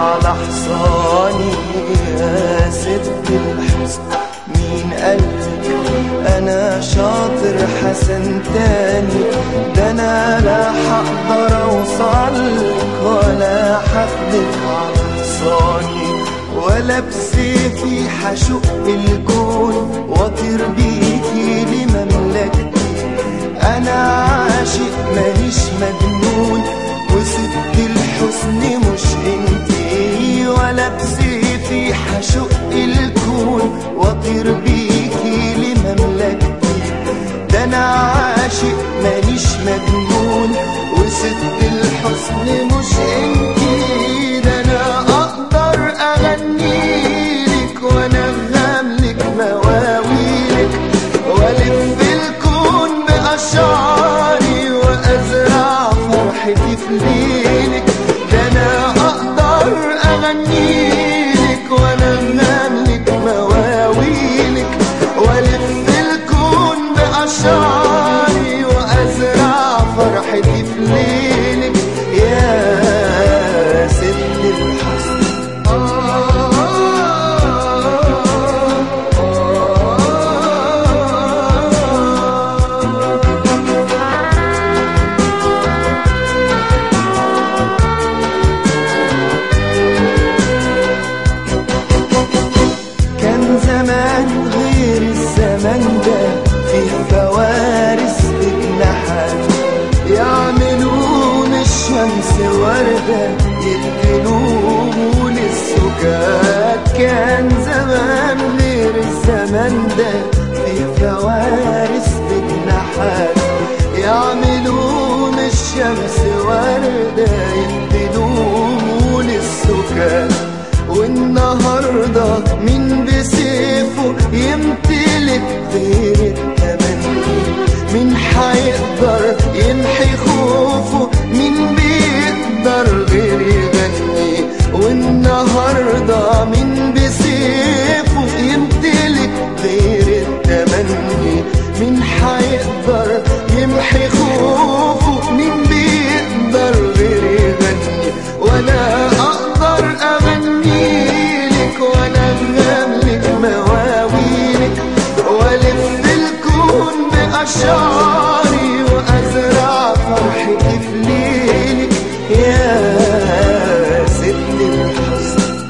على حصاني يا ست الحسن مين قلبك انا شاطر حسن تاني ده انا لا هقدر اوصلك ولا هاخدك على حصاني ولا بسيفي هشق الكون واطير بيكي لمملكتي انا عاشق مانيش مجنون وست الحسن مش انتي ولا بسيفي هشق الكون واطير بيكي لمملكتي ده انا عاشق مانيش مجنون وست الحسن مش انتي ده انا اقدر اغنيلك وانغم لك مواويلك والف الكون باشعاري وازرع فرحتي في ليلك ده انا اقدر اغنيلك وانغم لك مواويلك والف الكون باشعاري وازرع فرحتي في ليلك يا ست الحسن كان زمان غير الزمن ده في فوارس بجناحات يعملون الشمس وردة يدلوه للسكات كان زمان غير الزمن ده في فوارس بجناحات يعملون الشمس وردة يدلوه للسكات والنهاردة مين بسيفه يمتلك غير التمني مين حيقدر يمحي خوفه مين بيقدر غير يغني والنهاردة مين بسيفه يمتلك غير التمني مين حيقدر يمحي خوفه مين بيقدر غير يغني وانا اقدر اغنيلك وانا لك مواويلك والف الكون باشعاري وازرع فرحتي في ليلك يا ست الحسن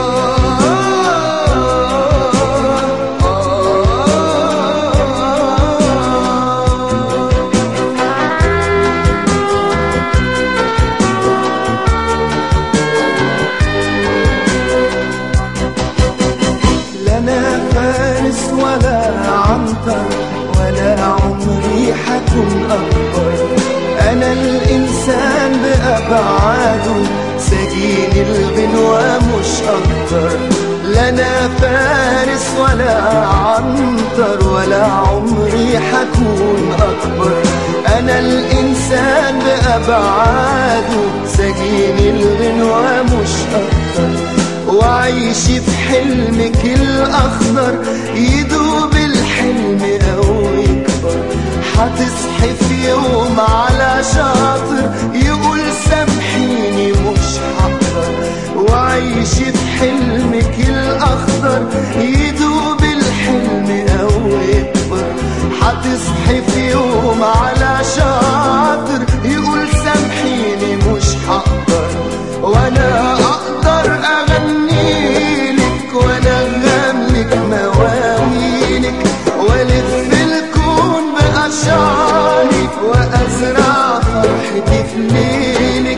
لا انا فارس ولا عنتر ولا عمري حكون اكبر انا الانسان بابعاده سجين الغنوة مش اكتر لا انا فارس ولا عنتر ولا عمري حكون اكبر انا الانسان بابعاده سجين الغنوة مش اكتر وعيش في حلمك الأخضر يدوب الحلم أو يكبر هتصحي في يوم على شاطر يقول سامحيني مش هقدر وعيش في حلمك الأخضر يدوب الحلم أو يكبر هتصحي في يوم على شاطر يقول سامحيني مش هقدر وانا اقدر اغنيلك وانا اغنلك مواويلك والف الكون باشعارك وازرع فرحتي في ليلك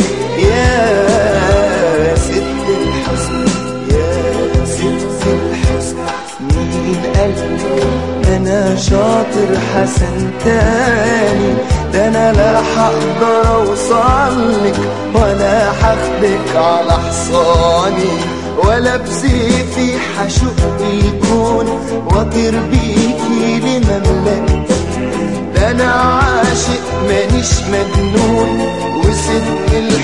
يا ست الحسن يا ست الحسن مين قلبك انا شاطر حسن تاني ده انا لا هقدر اوصلك ولا هاخدك على حصاني ولا بسيفي هشق الكون واطير بيكي لمملكتي ده انا عاشق مانيش مجنون وست